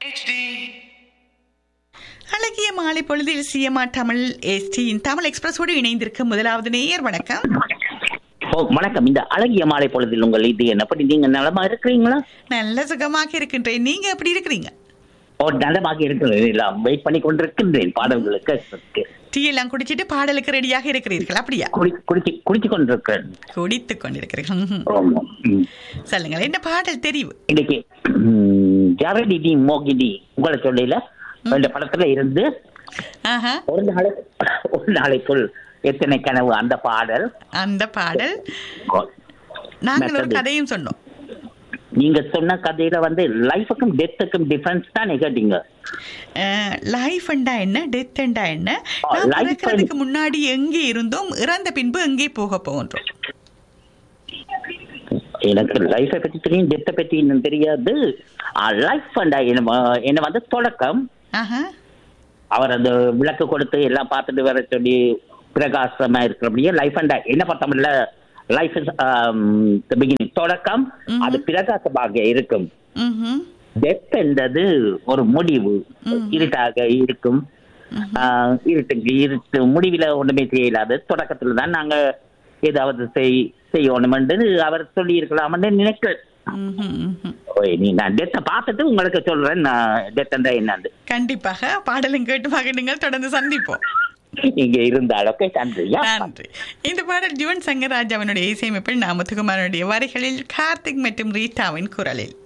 அழகிய மாலை பொழுதில் சிஎம்ஆ தமிழ் எஸ்டியின் தமிழ் எக்ஸ்பிரஸோடு இணைந்திருக்கும் முதலாவது நேயர் வணக்கம் ஓ வணக்கம் இந்த அழகிய மாலை பொழுதில் உங்கள் இது என்ன பண்ணி நீங்க நலமா இருக்கிறீங்களா நல்ல சுகமாக இருக்கின்றேன் நீங்க எப்படி இருக்கிறீங்க ஓ நலமாக இருக்கிறேன் வெயிட் பண்ணி கொண்டிருக்கின்றேன் பாடல்களுக்கு டீ எல்லாம் குடிச்சிட்டு பாடலுக்கு ரெடியாக இருக்கிறீர்கள் அப்படியா குடி குடிச்சு குடிச்சு கொண்டிருக்கிறேன் குடித்துக் கொண்டிருக்கிறீர்கள் ம்ஹும். ஆமா. ம். சொல்லுங்கள் என்ன பாடல் தெரிவு இன்னைக்கு ம், ஜரடிடி மோகினி உங்களை சொல்லல இந்த படத்துல இருந்து ஆஹா ஒரு நாளை ஒரு நாளைக்குள் எத்தனை கனவு அந்த பாடல் அந்த பாடல் நாங்கள் ஒரு கதையும் சொன்னோம் நீங்க சொன்ன கதையில வந்து லைஃபுக்கும் டெத்துக்கும் டிஃபரன்ஸ் தான் கேட்டீங்க லைஃப் என்றா என்ன டெத் என்றா என்ன ஆ, நாம் life பிறக்கிறதுக்கு முன்னாடி எங்கே இருந்தோம் இறந்த பின்பு எங்கே போக போகின்றோம் எனக்கு லைஃபை பத்தி தெரியும் டெத்தை பத்தி இன்னும் தெரியாது லைஃப் என்ன வந்து தொடக்கம் ஆஹா அவர் அந்த விளக்கு கொடுத்து எல்லாம் பார்த்துட்டு வர சொல்லி பிரகாசமா இருக்கிறபடியே லைஃப் அண்ட் என்ன பார்த்தோம்ல லைஃப் இஸ் பிகினிங் தொடக்கம் ம்ஹும். அது பிரகாசமாக இருக்கும் ம்ஹும். டெத் என்றது ஒரு முடிவு ம். இருட்டாக இருக்கும் ஆஹ், இருட்டுக்கு இருட்டு முடிவில் ஒண்ணுமே செய்யலாது தொடக்கத்துல தான் நாங்க ஏதாவது செய் செய்யணும் என்று அவர் சொல்லி இருக்கலாம்னு நினைக்கிறேன் ம்ஹும். ம்ஹும். ஓய், நீ நான் டெத்தை பார்த்துட்டு உங்களுக்கு சொல்றேன் நான் டெத் என்றா என்னன்னு கண்டிப்பாக பாடலும் கேட்டு மகனுங்கள் தொடர்ந்து சந்திப்போம் இங்க இருந்த அளவுக்கு நன்றியா நன்றி இந்த பாடல் ஜுவன் சங்கராஜ் அவனுடைய இசையமைப்பில் நாமத்துக்குமாரனுடைய வரிகளில் கார்த்திக் மற்றும் ரீட்டாவின் குரலில்